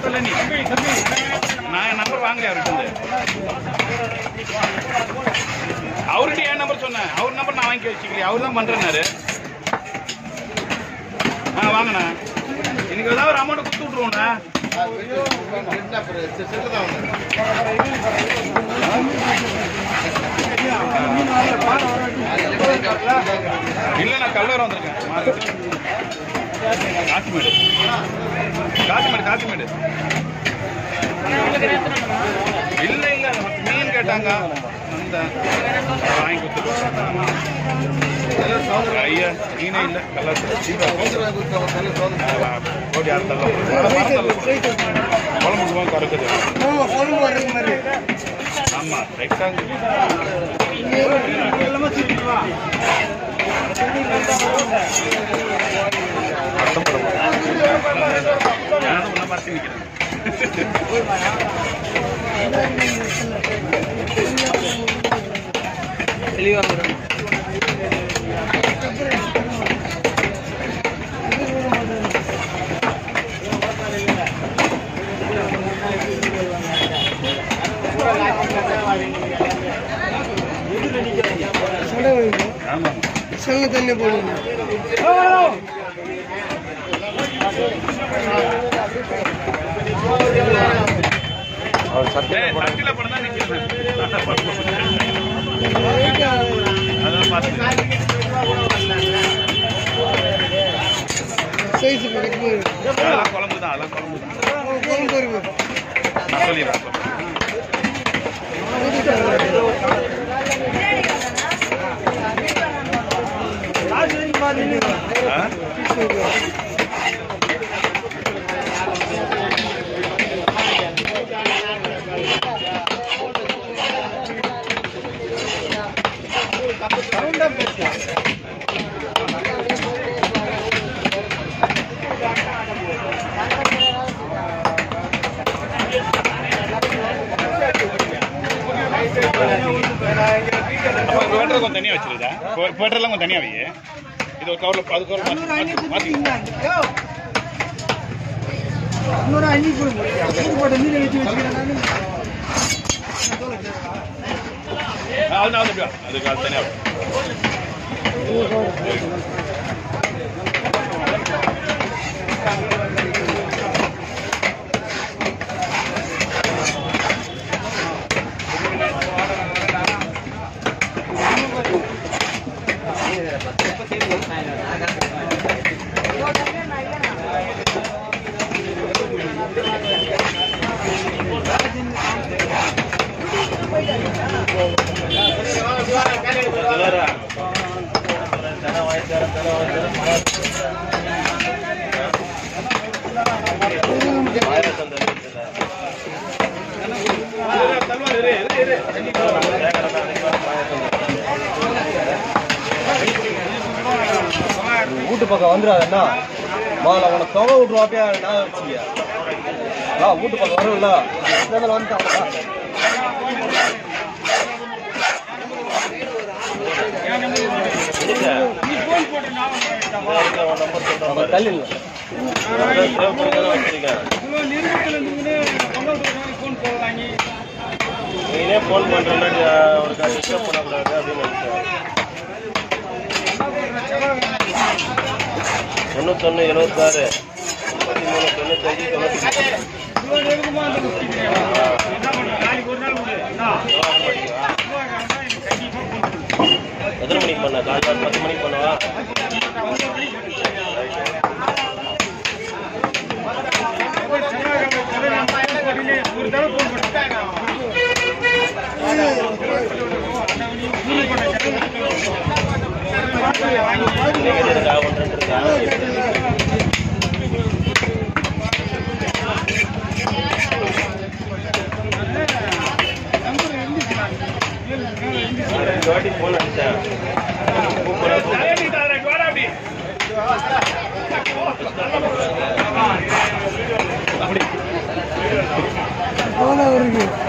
கூப்பிடல நீ நான் என் நம்பர் வாங்கலையா அவர்கிட்ட அவர்கிட்ட என் நம்பர் சொன்னேன் அவர் நம்பர் நான் வாங்கி வச்சுக்கலையே அவர் தான் பண்றேன்னாரு ஆ வாங்கண்ணா எனக்கு ஏதாவது ஒரு அமௌண்ட் கொடுத்து விட்ருவோண்ணா இல்லை நான் கல்லூரம் வந்திருக்கேன் மார்க்கெட் காசிமேடு காசிமேடு காசிமேடு இல்லை இல்லை மீன் கேட்டாங்க அந்த வாங்கி கொடுத்துருவோம் ஐயா மீனே இல்லை கலர் கோடி அறுத்தலாம் குழம்புக்கு போக குறைக்குது ஆமா எக்ஸாக்ட் அர்த்தம் பட நானும் உன்னை பார்த்து நிற்கிறேன் ஆமா சங்க தண்ணி போடுங்க ஏய், சட்டில படம் தான் நிக்கிறேன் அதான் பார்த்து சைஸ் கிடைக்கும் அதெல்லாம் குழம்பு தான் அதெல்லாம் குழம்பு தான் குழம்பு இருக்கு நான் சொல்லிடுறேன் ஆ? அப்ப இங்க வெட்டுறது கொஞ்சம் தனியா வச்சிருதா வெட்டுறதுலாம் கொஞ்சம் தனியா வை இது ஒரு கவர்ல அது கவர்ல மாத்தி மாத்தி இன்னொரு அஞ்சு போடுங்க போட்ட மீன் வச்சு வச்சுக்கிறேன் ஆ, அது நான் வந்து அதுக்கு அது தனியா வை. வீட்டு பக்கம் வந்துடாதண்ணா முதல்ல உனக்கு தொகை விட்டுருவாப்பியா நான் வச்சுக்க ஆ வீட்டு பக்கம் வரும்ல இருந்தாலும் வந்துட்டாங்களா நம்ம தள்ளி இல்லை. நீனே ஃபோன் பண்ணுறேன்னா அவருக்கு டிஸ்டர்ப் பண்ணக்கூடாது அப்படின்னு நினச்சேன் தொண்ணூத்தொன்று எழுபத்தாறு முப்பத்தி மூணு தொண்ணூத்தஞ்சு தொண்ணூற்றி எத்தனை மணிக்கு பண்ண காலையில் பத்து மணிக்கு பண்ணவா இன்னைக்கு இருக்கா ஒன்று ரெண்டு இருக்கா நான் ரெண்டு வாட்டி ஃபோன் அடித்தேன் கூப்பிட கூப்பிட போன இருக்கு